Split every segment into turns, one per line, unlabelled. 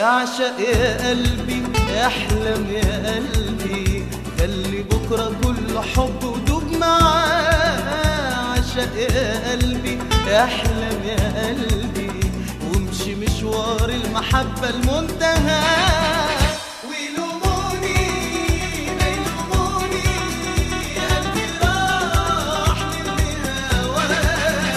اعشق يا قلبي احلم يا قلبي خلي بكرة كل حب ودوب معاه عشق يا قلبي احلم يا قلبي وامشي مشوار المحبة المنتهى ويلوموني ما يلوموني قلبي راح للي هواه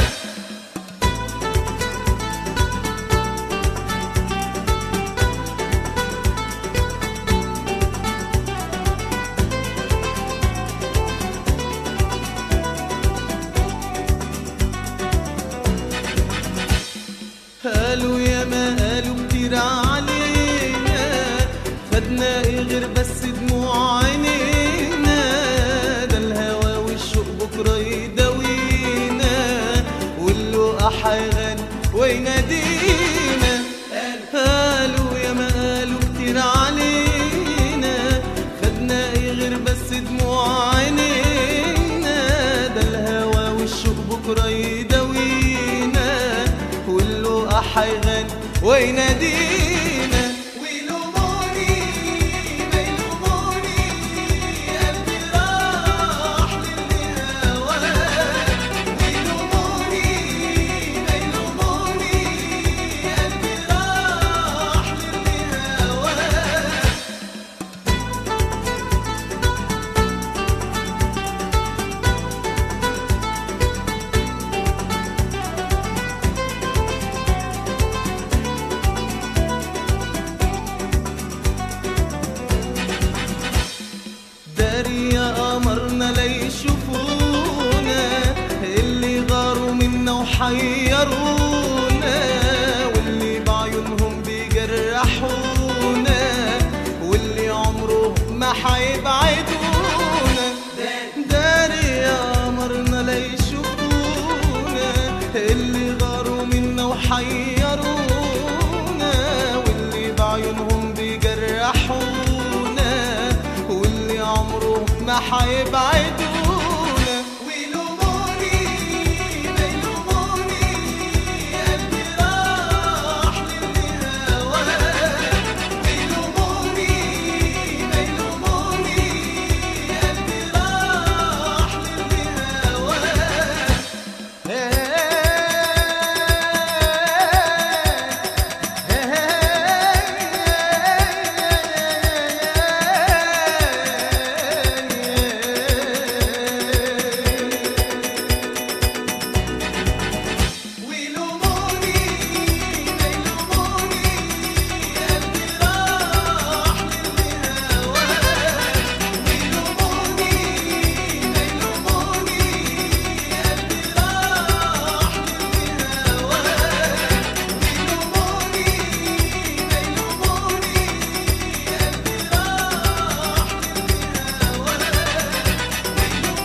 قالوا يا ما قالوا كتير علينا خدنا ايه غير بس دموع عينينا ده الهوى والشوق بكره يداوينا واللقا حيغني وينادينا قالوا يا ما قالوا كتير علينا خدنا ايه غير بس دموع عينينا ده الهوى والشوق بكره يداوينا واللقا حيغني وينادينا ويلوموني ما يلوموني قلبي راح للي هواه ويلوموني ما يلوموني قلبي راح للي هواه داري يا قمرنا لا يشوفونا اللي غاروا منا وحيرونا واللي بعيونهم بيجرحونا واللي عمرهم ما حيبعدونا داري يا قمرنا لا يشوفونا اللي غاروا منا وحيرونا واللي بعيونهم بيجرحونا واللي عمره ما حيبعدونا ويلوموني ما يلوموني قلبي راح للي هواه ويلوموني ما يلوموني قلبي راح للي هواه ويلوموني ما يلوموني قلبي راح للي هواه ويلوموني ما يلوموني قلبي راح للي هواه ويلوموني ما يلوموني قلبي راح للي هواه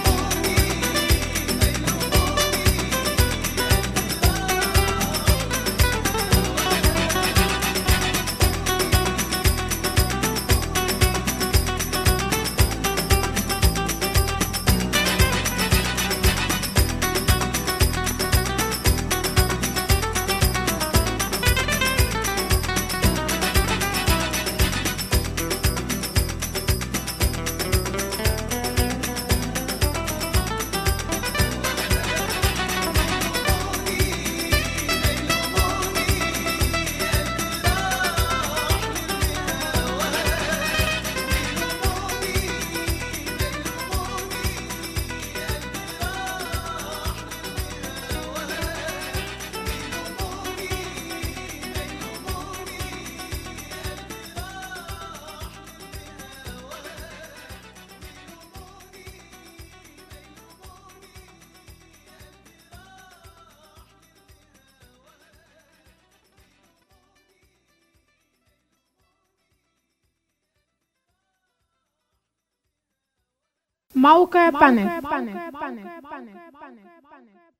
موقع بانل